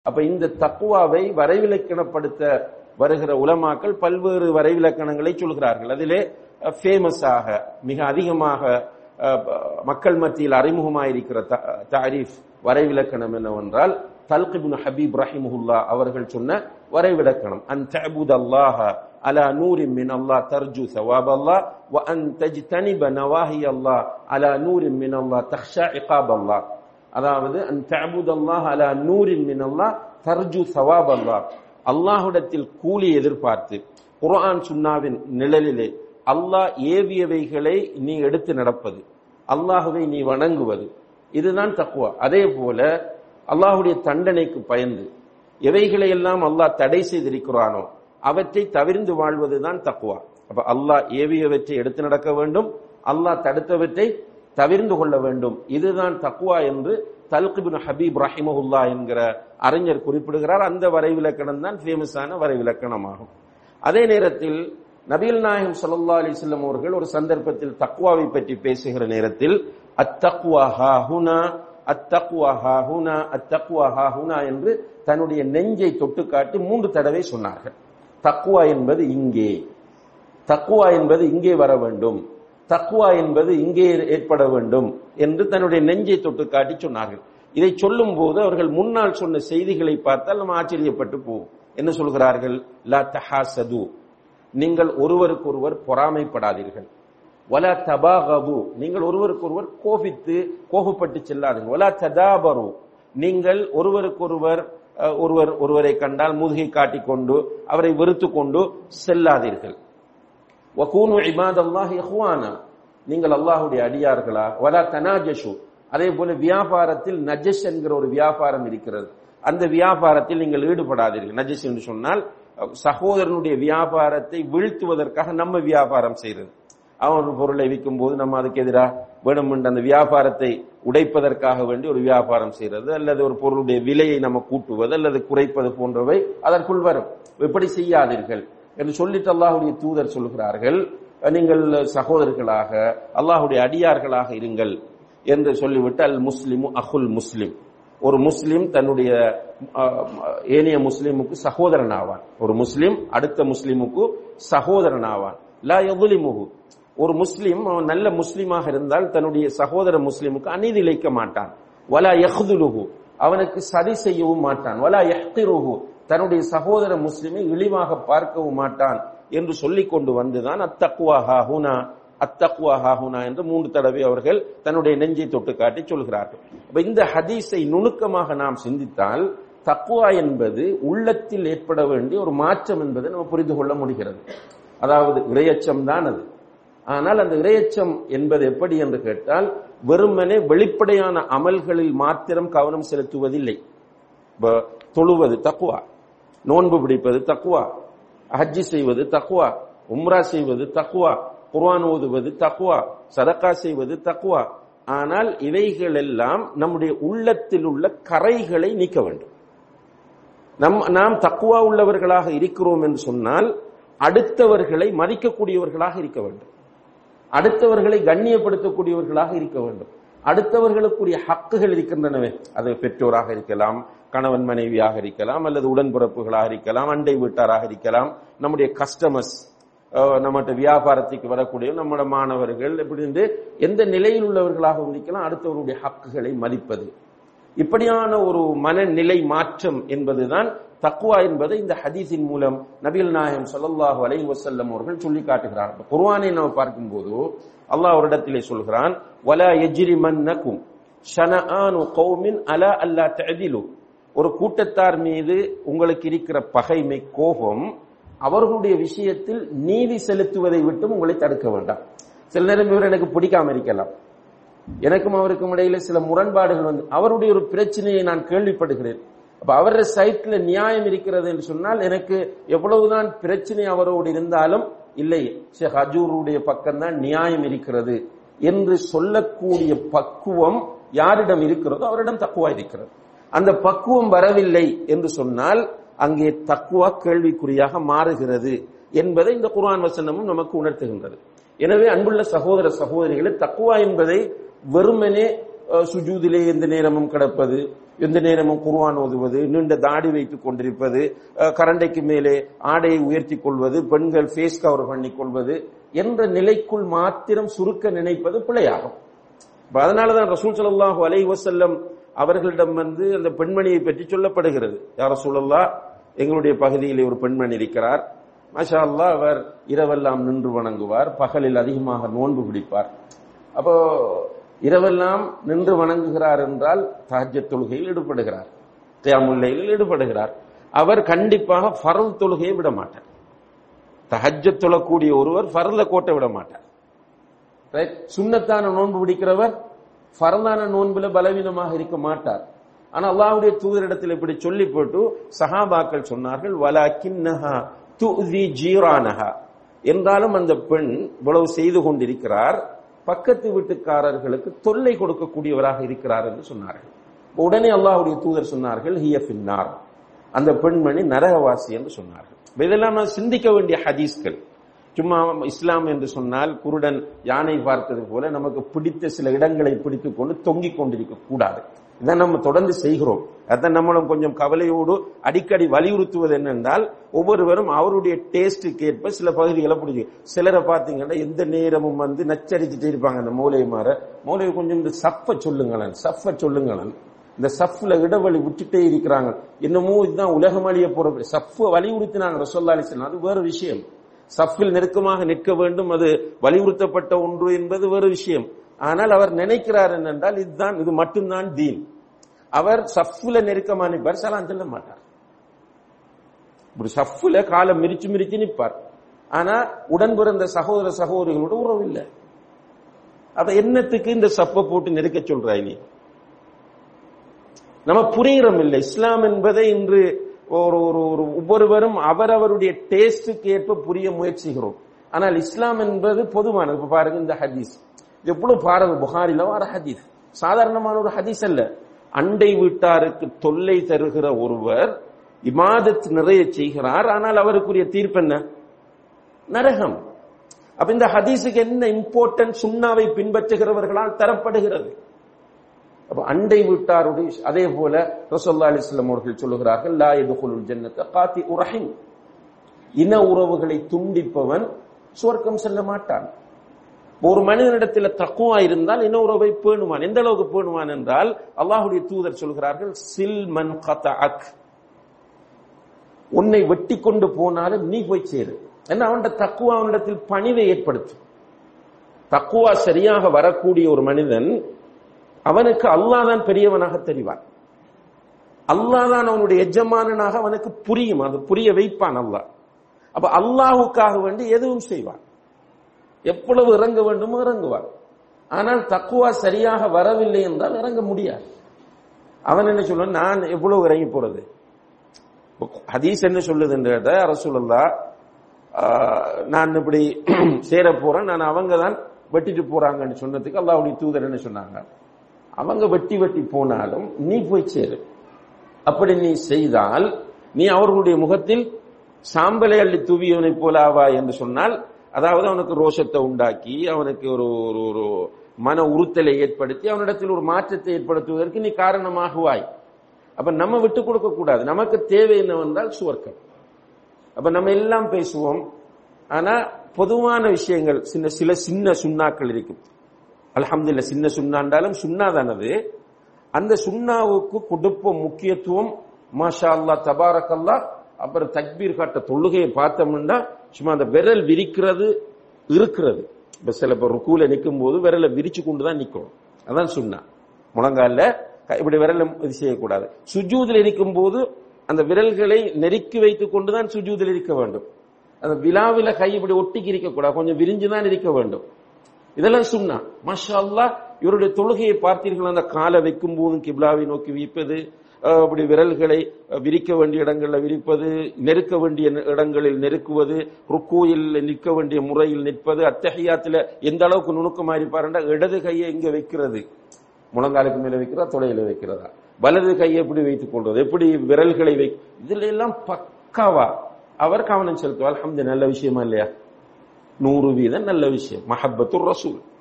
அப்ப இந்த தக்குவாவை வரைவிலக்கணப்படுத்த வருகிற உலமாக்கள் பல்வேறு வரைவிலக்கணங்களை சொல்கிறார்கள் அதிலே ஃபேமஸாக மிக அதிகமாக அஹ், மக்கள் மத்தியில் அறிமுகமாயிருக்கிற த- தாரீஃப் வரைவிலக்கணம் என்னவென்றால் தல்கிபுன் ஹபீப் ரஹிமுல்லா அவர்கள் சொன்ன வரைவிலக்கணம் அன் தஅபுத அல்லாஹ அலா நூரின் மின் அல்லாஹ் தர்ஜு சவாப் அல்லாஹ் வ அன் தஜ்தனிப நவாஹி அல்லாஹ் அலா நூரின் மின் அல்லாஹ் தக்ஷா இகாப் அல்லாஹ் அதாவது அன் தஅபுத அல்லாஹ் அலா நூரின் மின் அல்லாஹ் தர்ஜு சவாப் அல்லாஹ் அல்லாஹ்விடத்தில் கூலி எதிர்பார்த்து குர்ஆன் சுன்னாவின் நிழலிலே அல்லாஹ் ஏவியவைகளை நீ எடுத்து நடப்பது அல்லாஹுவை நீ வணங்குவது இதுதான் தக்குவா அதே போல அல்லாஹுடைய தண்டனைக்கு பயந்து எவைகளை எல்லாம் அல்லாஹ் தடை செய்திருக்கிறானோ அவற்றை தவிர்ந்து வாழ்வதுதான் தக்குவா அப்ப அல்லாஹ் ஏவியவற்றை எடுத்து நடக்க வேண்டும் அல்லாஹ் தடுத்தவற்றை தவிர்ந்து கொள்ள வேண்டும் இதுதான் தக்குவா என்று தல்கிபின் ஹபீப் ரஹிமஹுல்லா என்கிற அறிஞர் குறிப்பிடுகிறார் அந்த வரைவிலக்கணம் தான் ஃபேமஸான வரைவிலக்கணமாகும் அதே நேரத்தில் நபிகள் நாயகம் ஸல்லல்லாஹு அலைஹி வஸல்லம் அவர்கள் ஒரு சந்தர்ப்பத்தில் தக்வாவை பற்றி பேசுகிற நேரத்தில் அத்தக்வா ஹாஹுனா அத்தக்வா ஹாஹுனா அத்தக்வா ஹாஹுனா என்று தன்னுடைய நெஞ்சை தொட்டு காட்டி மூன்று தடவை சொன்னார்கள் தக்வா என்பது இங்கே தக்குவா என்பது இங்கே வர வேண்டும் தக்குவா என்பது இங்கே ஏற்பட வேண்டும் என்று தன்னுடைய நெஞ்சை தொட்டு காட்டி சொன்னார்கள் இதை சொல்லும் போது அவர்கள் முன்னால் சொன்ன செய்திகளை பார்த்தால் நம்ம ஆச்சரியப்பட்டு போவோம் என்ன சொல்கிறார்கள் லா தஹாசது நீங்கள் ஒருவருக்கொருவர் பொறாமைப்படாதீர்கள் வலா தபாகபு நீங்கள் ஒருவருக்கொருவர் கோபித்து கோபப்பட்டு செல்லாதீர்கள் வலா ததாபரு நீங்கள் ஒருவருக்கொருவர் அஹ், ஒருவர் ஒருவரை கண்டால் முதுகை காட்டிக்கொண்டு அவரை வெறுத்து கொண்டு செல்லாதீர்கள் வகூனு இபாதல்லாஹி இஹ்வானா நீங்கள் அல்லாஹ்வுடைய அடியார்களா வலா தனாஜஷு அதே போல வியாபாரத்தில் நஜஸ் என்கிற ஒரு வியாபாரம் இருக்கிறது அந்த வியாபாரத்தில் நீங்கள் ஈடுபடாதீர்கள் நஜஸ் என்று சொன்னால் அஹ், சகோதரனுடைய வியாபாரத்தை வீழ்த்துவதற்காக நம்ம வியாபாரம் செய்கிறது அவன் ஒரு பொருளை விற்கும் போது நம்ம அதுக்கு எதிராக வேணும் என்று அந்த வியாபாரத்தை உடைப்பதற்காக வேண்டி ஒரு வியாபாரம் செய்யறது அல்லது ஒரு பொருளுடைய விலையை நம்ம கூட்டுவது அல்லது குறைப்பது போன்றவை அதற்குள் வரும் இப்படி செய்யாதீர்கள் என்று சொல்லிட்டு அல்லாஹுடைய தூதர் சொல்கிறார்கள் நீங்கள் சகோதரர்களாக அல்லாஹுடைய அடியார்களாக இருங்கள் என்று சொல்லிவிட்டு அல் முஸ்லிமு அஹுல் முஸ்லிம் ஒரு முஸ்லிம் தன்னுடைய அஹ், ஏனைய முஸ்லிமுக்கு சகோதரன் ஆவான் ஒரு முஸ்லிம் அடுத்த முஸ்லிமுக்கு சகோதரன் ஆவான் லா எதுலிமுகு ஒரு முஸ்லிம் அவன் நல்ல முஸ்லிமாக இருந்தால் தன்னுடைய சகோதர முஸ்லிமுக்கு அநீதி இழைக்க மாட்டான் வலா யஹ்துலுஹு அவனுக்கு சதி செய்யவும் மாட்டான் வலா யஹ்திருஹு தன்னுடைய சகோதர முஸ்லிமை இழிவாக பார்க்கவும் மாட்டான் என்று சொல்லிக் கொண்டு வந்துதான் அத்தக்குவா ஹாஹுனா அத்தக்குவா ஹாஹுனா என்று மூன்று தடவை அவர்கள் தன்னுடைய நெஞ்சை தொட்டு காட்டி சொல்கிறார்கள் அப்ப இந்த ஹதீஸை நுணுக்கமாக நாம் சிந்தித்தால் தக்குவா என்பது உள்ளத்தில் ஏற்பட வேண்டிய ஒரு மாற்றம் என்பதை நம்ம புரிந்து கொள்ள முடிகிறது அதாவது இரையச்சம் தான் அது ஆனால் அந்த இரையச்சம் என்பது எப்படி என்று கேட்டால் வெறுமனே வெளிப்படையான அமல்களில் மாத்திரம் கவனம் செலுத்துவதில்லை இப்ப தொழுவது தக்குவா நோன்பு பிடிப்பது தக்குவா ஹஜ்ஜி செய்வது தக்குவா உம்ரா செய்வது தக்குவா குர்ஆன் ஓதுவது தக்குவா சதக்கா செய்வது தக்குவா ஆனால் இவைகள் எல்லாம் நம்முடைய உள்ளத்தில் உள்ள கரைகளை நீக்க வேண்டும் நம் நாம் தக்குவா உள்ளவர்களாக இருக்கிறோம் என்று சொன்னால் அடுத்தவர்களை மதிக்கக்கூடியவர்களாக இருக்க வேண்டும் அடுத்தவர்களை கண்ணியப்படுத்தக்கூடியவர்களாக இருக்க வேண்டும் அடுத்தவர்களுக்குரிய ஹக்குகள் இருக்கின்றனவே அது பெற்றோராக இருக்கலாம் கணவன் மனைவியாக இருக்கலாம் அல்லது உடன்பிறப்புகளாக இருக்கலாம் அண்டை வீட்டாராக இருக்கலாம் நம்முடைய கஸ்டமர்ஸ் நம்மகிட்ட வியாபாரத்துக்கு வரக்கூடிய நம்முடைய மாணவர்கள் இப்படி இருந்து எந்த நிலையில் உள்ளவர்களாக இருக்கலாம் அடுத்தவருடைய ஹக்குகளை மதிப்பது இப்படியான ஒரு மனநிலை மாற்றம் என்பதுதான் தக்குவா என்பதை இந்த ஹதீஸின் மூலம் நபிகள் நாயகம் ஸல்லல்லாஹு அலைஹி வஸல்லம் அவர்கள் சொல்லி காட்டுகிறார்கள் குர்ஆனை நாம் பார்க்கும்போது அல்லாஹ் ஒரு இடத்திலே சொல்கிறான் வலா யஜ்ரிமன்னகும் ஷனஆனு கௌமின் அலா அல்லா தஅதிலு ஒரு கூட்டத்தார் மீது உங்களுக்கு இருக்கிற பகைமை கோபம் அவர்களுடைய விஷயத்தில் நீதி செலுத்துவதை விட்டும் உங்களை தடுக்க வேண்டாம் சில நேரம் இவர் எனக்கு பிடிக்காம இருக்கலாம் எனக்கும் அவருக்கும் இடையில சில முரண்பாடுகள் வந்து அவருடைய ஒரு பிரச்சனையை நான் கேள்விப்படுகிறேன் அப்ப அவருடைய சைட்ல நியாயம் இருக்கிறது என்று சொன்னால் எனக்கு எவ்வளவுதான் பிரச்சனை அவரோடு இருந்தாலும் இல்லை ஷேக் அஜூருடைய பக்கம்தான் நியாயம் இருக்கிறது என்று சொல்லக்கூடிய பக்குவம் யாரிடம் இருக்கிறதோ அவரிடம் தக்குவா இருக்கிறது அந்த பக்குவம் வரவில்லை என்று சொன்னால் அங்கே தக்குவா கேள்விக்குறியாக மாறுகிறது என்பதை இந்த குர்ஆன் வசனமும் நமக்கு உணர்த்துகின்றது எனவே அன்புள்ள சகோதர சகோதரிகளே தக்குவா என்பதை வெறுமனே அஹ், சுஜூதிலே எந்த நேரமும் கிடப்பது எந்த நேரமும் குர்ஆன் ஓதுவது நீண்ட தாடி வைத்துக் கொண்டிருப்பது அஹ், கரண்டைக்கு மேலே ஆடையை உயர்த்தி கொள்வது பெண்கள் ஃபேஸ் கவர் பண்ணிக் கொள்வது என்ற நிலைக்குள் மாத்திரம் சுருக்க நினைப்பது பிழையாகும் அப்ப அதனாலதான் ரசூல் ஸல்லல்லாஹு அலைஹி வஸல்லம் அவர்களிடம் வந்து அந்த பெண்மணியை பற்றி சொல்லப்படுகிறது யார் ரசூலல்லாஹ் எங்களுடைய பகுதியிலே ஒரு பெண்மணி இருக்கிறார் மாஷா அல்லாஹ் அவர் இரவெல்லாம் நின்று வணங்குவார் பகலில் அதிகமாக நோன்பு பிடிப்பார் அப்போ இரவெல்லாம் நின்று வணங்குகிறார் என்றால் தஹஜ்ஜத் தொழுகையில் ஈடுபடுகிறார் தியாமுல்லையில் ஈடுபடுகிறார் அவர் கண்டிப்பாக ஃபரல் தொழுகையை விட மாட்டார் தஹஜ்ஜத் தொழக்கூடிய ஒருவர் ஃபரல கோட்டை விட மாட்டார் ரைட் சுண்ணத்தான நோன்பு பிடிக்கிறவர் ஃபரலான நோன்புல பலவீனமாக இருக்க மாட்டார் ஆனா அல்லாஹ்வுடைய தூதரிடத்தில் இப்படி சொல்லி போட்டு சஹாபாக்கள் சொன்னார்கள் வலாக்கின்னஹா துதி ஜீரானஹா என்றாலும் அந்த பெண் இவ்வளவு செய்து கொண்டிருக்கிறார் பக்கத்து வீட்டுக்காரர்களுக்கு தொல்லை கொடுக்கக்கூடியவராக இருக்கிறார் என்று சொன்னார்கள் உடனே அல்லாஹ்வுடைய தூதர் சொன்னார்கள் ஹிய பின்னார் அந்த பெண்மணி நரகவாசி என்று சொன்னார்கள் இதெல்லாம் நான் சிந்திக்க வேண்டிய ஹதீஸ்கள் சும்மா இஸ்லாம் என்று சொன்னால் குருடன் யானை பார்த்தது போல நமக்கு பிடித்த சில இடங்களை பிடித்துக் கொண்டு தொங்கிக் கொண்டிருக்க கூடாது இதை நம்ம தொடர்ந்து செய்கிறோம் அதான் நம்மளும் கொஞ்சம் கவலையோடு அடிக்கடி வலியுறுத்துவது என்னென்றால் ஒவ்வொருவரும் அவருடைய டேஸ்டுக்கு ஏற்ப சில பகுதிகளை பிடிக்கும் சிலரை பார்த்தீங்கன்னா எந்த நேரமும் வந்து நச்சரிச்சுட்டே இருப்பாங்க அந்த மூலையை மாற மூலையை கொஞ்சம் இந்த சப்ப சொல்லுங்களேன் சஃப சொல்லுங்களேன் இந்த சஃப்ல இடைவெளி விட்டுட்டே இருக்கிறாங்க என்னமோ இதுதான் உலகம் அழிய போற சஃப் வலியுறுத்தினாங்க ரசோல்லா அலிஸ்லாம் அது வேற விஷயம் சஃபில் நெருக்கமாக நிற்க வேண்டும் அது வலியுறுத்தப்பட்ட ஒன்று என்பது வேறு விஷயம் ஆனால் அவர் நினைக்கிறார் என்னென்றால் இதுதான் இது மட்டும்தான் தீன் அவர் சஃப்ல நெருக்கமா நிற்பார் சலான் சொல்ல மாட்டார் இப்படி சஃப்ல காலை மிரிச்சு மிரிச்சு நிற்பார் ஆனா உடன் பிறந்த சகோதர சகோதரிகளோட உறவு இல்லை அப்ப என்னத்துக்கு இந்த சப்ப போட்டு நெருக்க சொல்றாய் நீ நம்ம புரிகிறோம் இல்லை இஸ்லாம் என்பதை இன்று ஒரு ஒரு ஒரு ஒவ்வொருவரும் அவரவருடைய டேஸ்டுக்கு ஏற்ப புரிய முயற்சிக்கிறோம் ஆனால் இஸ்லாம் என்பது பொதுவானது இப்ப பாருங்க இந்த ஹதீஸ் இது எவ்வளவு பாருங்க புகாரில வர ஹதீஸ் சாதாரணமான ஒரு ஹதீஸ் அல்ல அண்டை வீட்டாருக்கு தொல்லை தருகிற ஒருவர் இமாதத் நிறைய செய்கிறார் ஆனால் அவருக்குரிய தீர்ப்பு என்ன நரகம் அப்ப இந்த ஹதீஸுக்கு என்ன இம்பார்ட்டன்ட் சுண்ணாவை பின்பற்றுகிறவர்களால் தரப்படுகிறது அப்ப அண்டை வீட்டாருடைய அதே போல ரசோல்லா அலிஸ்லாம் அவர்கள் சொல்லுகிறார்கள் லா எதுகுலுல் ஜன்னத்தை காத்தி உரஹிம் இன உறவுகளை துண்டிப்பவன் சுவர்க்கம் செல்ல மாட்டான் ஒரு மனிதனிடத்தில் தக்குவா இருந்தால் இன உறவை பேணுவான் எந்த அளவுக்கு பேணுவான் என்றால் அல்லாஹுடைய தூதர் சொல்கிறார்கள் சில் மன் அக் உன்னை வெட்டி கொண்டு போனாலும் நீ போய் சேரு ஏன்னா அவன்கிட்ட தக்குவா அவனிடத்தில் பணிவை ஏற்படுத்தும் தக்குவா சரியாக வரக்கூடிய ஒரு மனிதன் அவனுக்கு அல்லாதான் பெரியவனாக தெரிவான் அல்லாதான் அவனுடைய எஜமானனாக அவனுக்கு புரியும் அது புரிய வைப்பான் அல்லாஹ் அப்ப அல்லாஹுக்காக வேண்டி எதுவும் செய்வான் எவ்வளவு இறங்க வேண்டுமோ இறங்குவான் ஆனால் தக்குவா சரியாக வரவில்லை என்றால் இறங்க முடியாது அவன் என்ன சொல்லுவான் நான் எவ்வளவு இறங்கி போறது ஹதீஸ் என்ன சொல்லுதுன்றத அரசுல்லா நான் இப்படி சேர போறேன் நான் அவங்க தான் வெட்டிட்டு போறாங்கன்னு சொன்னதுக்கு அல்லாவுடைய தூதர் என்ன சொன்னாங்க அவங்க வெட்டி வெட்டி போனாலும் நீ போய் சேரு அப்படி நீ செய்தால் நீ அவர்களுடைய முகத்தில் சாம்பலை அள்ளி தூவியவனை போல ஆவா என்று சொன்னால் அதாவது அவனுக்கு ரோஷத்தை உண்டாக்கி அவனுக்கு ஒரு ஒரு ஒரு மன உறுத்தலை ஏற்படுத்தி அவனிடத்தில் ஒரு மாற்றத்தை ஏற்படுத்துவதற்கு நீ காரணமாகுவாய் அப்ப நம்ம விட்டு கொடுக்க கூடாது நமக்கு தேவை என்னவென்றால் சுவர்க்கம் அப்ப நம்ம எல்லாம் பேசுவோம் ஆனா பொதுவான விஷயங்கள் சின்ன சில சின்ன சுண்ணாக்கள் இருக்கும் அலமதுல்ல சின்ன சுண்ணாண்டாலும் சுண்ணாதானது அந்த சுண்ணாவுக்கு கொடுப்ப முக்கியத்துவம் மாஷா அல்லா தபாரக் அல்லா அப்புறம் தக்பீர் காட்ட தொழுகையை பார்த்தோம்னா சும்மா அந்த விரல் விரிக்கிறது இருக்கிறது இப்ப சில பேர் ருக்கூல நிற்கும் போது விரலை விரிச்சு கொண்டுதான் நிக்கணும் அதான் சுண்ணா முழங்கால இப்படி விரல இது செய்யக்கூடாது சுஜூதில் இருக்கும் போது அந்த விரல்களை நெருக்கி வைத்துக் கொண்டுதான் சுஜூதில் இருக்க வேண்டும் அந்த விழாவில கை இப்படி ஒட்டிக்கு இருக்கக்கூடாது கொஞ்சம் விரிஞ்சுதான் இருக்க வேண்டும் இதெல்லாம் சுண்ணா மாஷா அல்லா இவருடைய தொழுகையை பார்த்தீர்கள் அந்த காலை வைக்கும் போதும் கிப்லாவை நோக்கி வைப்பது அப்படி விரல்களை விரிக்க வேண்டிய இடங்களில் விரிப்பது நெருக்க வேண்டிய இடங்களில் நெருக்குவது ருக்கூயில் நிற்க வேண்டிய முறையில் நிற்பது அத்தகையாத்துல எந்த அளவுக்கு நுணுக்கமா இருப்பாருண்டா இடது கையை இங்க வைக்கிறது முழங்காலுக்கு மேல வைக்கிறதா தொடையில வைக்கிறதா வலது கையை எப்படி வைத்துக் கொள்வது எப்படி விரல்களை வை இதுல எல்லாம் பக்காவா அவர் கவனம் செலுத்துவார் அஹமது நல்ல விஷயமா இல்லையா நூறு வீதம் நல்ல விஷயம் மஹப்பத்து ரசூல்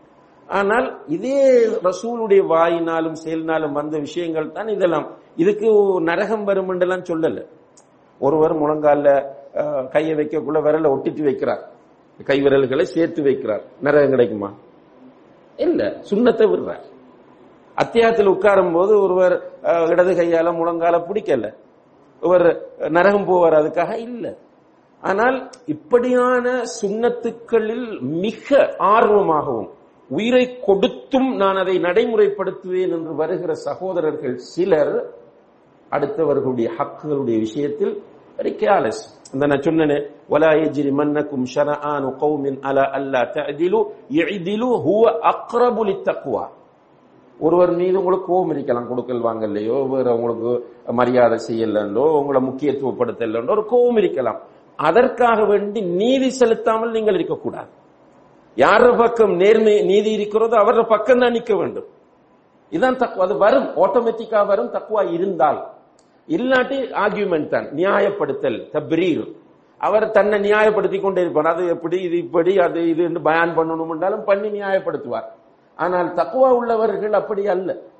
ஆனால் இதே ரசூலுடைய வாயினாலும் செயலினாலும் வந்த விஷயங்கள் தான் இதெல்லாம் இதுக்கு நரகம் வரும் என்றெல்லாம் சொல்லல ஒருவர் முழங்கால அஹ், கையை வைக்கக்குள்ள விரலை ஒட்டிட்டு வைக்கிறார் கை விரல்களை சேர்த்து வைக்கிறார் நரகம் கிடைக்குமா இல்ல சுண்ணத்தை விடுறார் அத்தியாயத்தில் உட்காரும் போது ஒருவர் அஹ், இடது கையால முழங்கால பிடிக்கல இவர் நரகம் போவார் அதுக்காக இல்ல ஆனால் இப்படியான சுண்ணத்துக்களில் மிக ஆர்வமாகவும் உயிரை கொடுத்தும் நான் அதை நடைமுறைப்படுத்துவேன் என்று வருகிற சகோதரர்கள் சிலர் அடுத்தவர்களுடைய ஹக்குகளுடைய விஷயத்தில் வெரி கேர்லெஸ் அந்த நான் சொன்னேனே ولا يجرمنكم شنآن قوم على الا تعدلوا يعدلوا هو اقرب للتقوى ஒருவர் மீது உங்களுக்கு கோபம் இருக்கலாம் கொடுக்கல் வாங்கலையோ வேற உங்களுக்கு மரியாதை செய்யலன்றோ உங்களை முக்கியத்துவப்படுத்தலன்றோ ஒரு கோபம் இருக்கலாம் அதற்காக வேண்டி நீதி செலுத்தாமல் நீங்கள் இருக்கக்கூடாது யார பக்கம் நேர்மை நீதி இருக்கிறதோ அவர பக்கம் தான் நிற்க வேண்டும் இதான் தக்குவா அது வரும் ஆட்டோமேட்டிக்கா வரும் தக்குவா இருந்தால் இல்லாட்டி ஆர்கியூமெண்ட் தான் நியாயப்படுத்தல் தப்ரீர் அவர் தன்னை நியாயப்படுத்தி கொண்டே இருப்பார் அது எப்படி இது இப்படி அது இது என்று பயான் பண்ணணும் என்றாலும் பண்ணி நியாயப்படுத்துவார் ஆனால் தக்குவா உள்ளவர்கள் அப்படி அல்ல